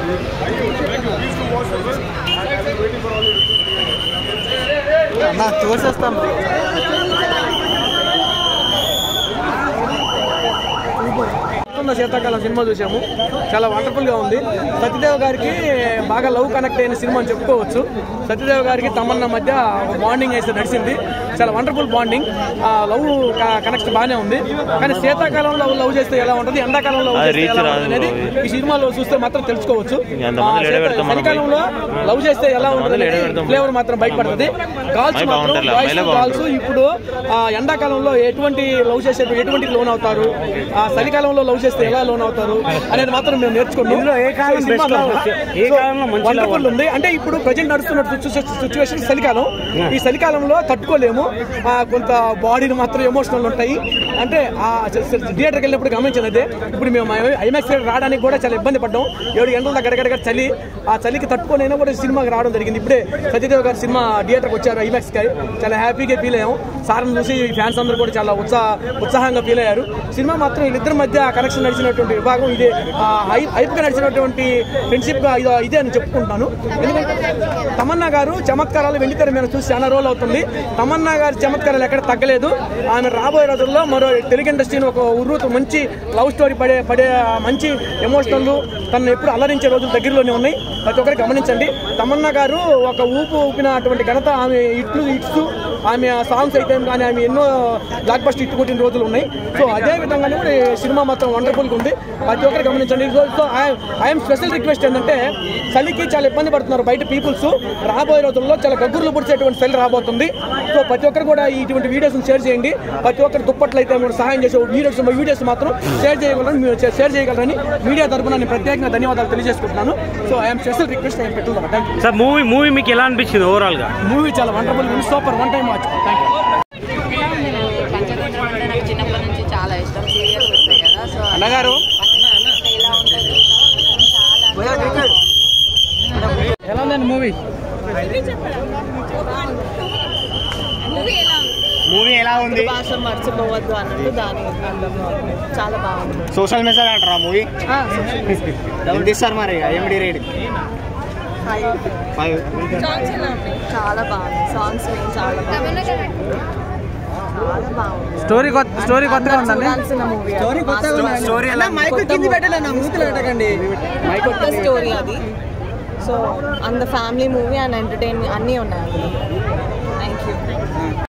అన్న చూసేస్తాను ఉన్న శీతాకాలం సినిమా చూసాము చాలా వండర్ఫుల్ గా ఉంది సత్యదేవ్ గారికి బాగా లవ్ కనెక్ట్ అయిన సినిమా అని చెప్పుకోవచ్చు సత్యదేవ్ గారికి తమన్నా మధ్య బాండింగ్ అయితే నడిచింది చాలా వండర్ఫుల్ బాండింగ్ లవ్ కనెక్ట్ బాగానే ఉంది కానీ శీతాకాలంలో లవ్ చేస్తే ఎలా ఉంటుంది ఎండాకాలంలో లవ్ అది చేస్తే reach ఎలా రాదు ఉంటుంది అనేది ఈ సినిమాలో చూస్తే మాత్రం తెలుసుకోవచ్చు ఎంతమంది ఆ, లేడ శీత- పెడతాం మనం చలికాలంలో లవ్ చేస్తే ఎలా ఉంటుంది లేడ పెడతాం. ఫ్లేవర్ మాత్రం బయటపడుతుంది గాల్స్ అమ్మాయి మాత్రం బాగుంటారులే, బాయ్స్ అమ్మాయిలే గాల్స్ ఇప్పుడు ఆ, ఎండాకాలంలో ఎటువంటి లవ్ చేసే ఎటువంటి లోన్ అవుతారు ఆ చలికాలంలో లవ్ చేస్తే ఎలా లోన్ అవుతారు అనేది మాత్రం మేము నేర్చుకున్నాం ఏ కాలం ఏ కాలంలో వండర్ఫుల్ ఉంది అంటే ఇప్పుడు ప్రజెంట్ నడుస్తున్న సిచ్యువేషన్ చలికాలం ఈ చలికాలంలో తట్టుకోలేము ఆ, కొంత బాడీని మాత్రం ఎమోషనల్ ఉంటాయి అంటే ఆ థియేటర్కి వెళ్ళినప్పుడు గమనించింది అదే ఇప్పుడు మేము ఐమాక్స్ రావడానికి కూడా చాలా ఇబ్బంది పడ్డాం ఏడు గంటల గడగడగ చలి ఆ చలికి తట్టుకోనైనా కూడా సినిమాకి రావడం జరిగింది ఇప్పుడే సత్యదేవ్ గారి సినిమా థియేటర్కి వచ్చారు ఐమాక్స్ కి చాలా హ్యాపీగా ఫీల్ అయ్యాం సార్ని చూసి ఫ్యాన్స్ అందరూ కూడా చాలా ఉత్సాహ ఉత్సాహంగా ఫీల్ అయ్యారు సినిమా మాత్రం వీళ్ళిద్దరి మధ్య కనెక్షన్ నడిచినటువంటి విభాగం ఇదే హైప్గా నడిచినటువంటి ఫ్రెండ్షిప్ గా ఇదో- ఇదే అని చెప్పుకుంటున్నాను ఎందుకంటే తమన్నా గారు చమత్కారాలు వెండితెర మీద చూసి చాలా రోజులు అవుతుంది తమన్నా గారి చమత్కారాలు ఎక్కడ తగ్గలేదు ఆమె రాబోయే రోజుల్లో మరో తెలుగు ఇండస్ట్రీని ఒక ఉర్రూతు మంచి లవ్ స్టోరీ పడే పడే మంచి ఎమోషనల్ తనను ఎప్పుడు అలరించే రోజులు దగ్గరలోనే ఉన్నాయి ప్రతి ఒక్కరు గమనించండి తమన్నా గారు ఒక ఊపు ఊపినటువంటి ఘనత ఆమె ఇట్లు ఇట్స్ ఆమె సాంగ్స్ అయితే కానీ ఆమె ఎన్నో బ్లాక్ బస్ట్ ఇట్టు కొట్టిన రోజులు ఉన్నాయి సో అదే విధంగానే కూడా ఈ సినిమా మాత్రం వండర్ఫుల్గా ఉంది ప్రతి ఒక్కరు గమనించండి so so I'm special request ఏంటంటే చలికి చాలా ఇబ్బంది పడుతున్నారు బయట పీపుల్స్ రాబోయే రోజుల్లో చాలా గగ్గుర్లు పుడిచేటువంటి చలి రాబోతుంది సో ప్రతి ఒక్కరు కూడా ఇటువంటి వీడియోస్ షేర్ చేయండి ప్రతి ఒక్కరు దుప్పట్లు అయితే కూడా సహాయం చేసే వీడియోస్ వీడియోస్ మాత్రం షేర్ చేయగలరని మీరు షేర్ చేయగలరని మీడియా తరపున నేను ప్రత్యేకంగా ధన్యవాదాలు తెలియజేసుకుంటున్నాను సో ఐఎమ్ స్పెషల్ రిక్వెస్ట్ నేను పెట్టుకుంటాను thank you sir movie movie మీకు ఎలా అనిపించింది ఓవరాల్ గా మూవీ చాలా wonderful super one time watch thank you Panchatantram అంటే నాకు చిన్నప్పటి నుంచి చాలా ఇష్టం సీరియల్స్ వస్తాయి కదా సో అన్నగారు అంటే ఎలా ఉంటుంది చాలా ఎలా ఉందండి మూవీ మూవీ ఎలా ఉంది భాష మర్చిపోవద్దు అన్నట్టు దాని అర్థంలో ఉంది. చాలా బాగుంది సోషల్ మెసేజ్ అంటారా మూవీ ఆ, social media. ఎంత ఇస్తారు మరి ఐఎండి రేట్ Hi. ఫైవ్ చాలా బాగుంది సాంగ్స్ చాలా బాగుంది చాలా బాగుంది స్టోరీ కొత్త స్టోరీ కొత్తగా ఉందండి చూడాల్సిన మూవీ స్టోరీ కొత్తగా స్టోరీ ఎలా మైక్ కింద పెట్టలే నా మూతులు పెట్టకండి కొత్త స్టోరీ అది సో అంత ఫ్యామిలీ మూవీ అండ్ ఎంటర్టైన్మెంట్ అన్నీ ఉన్నాయి థ్యాంక్ యూ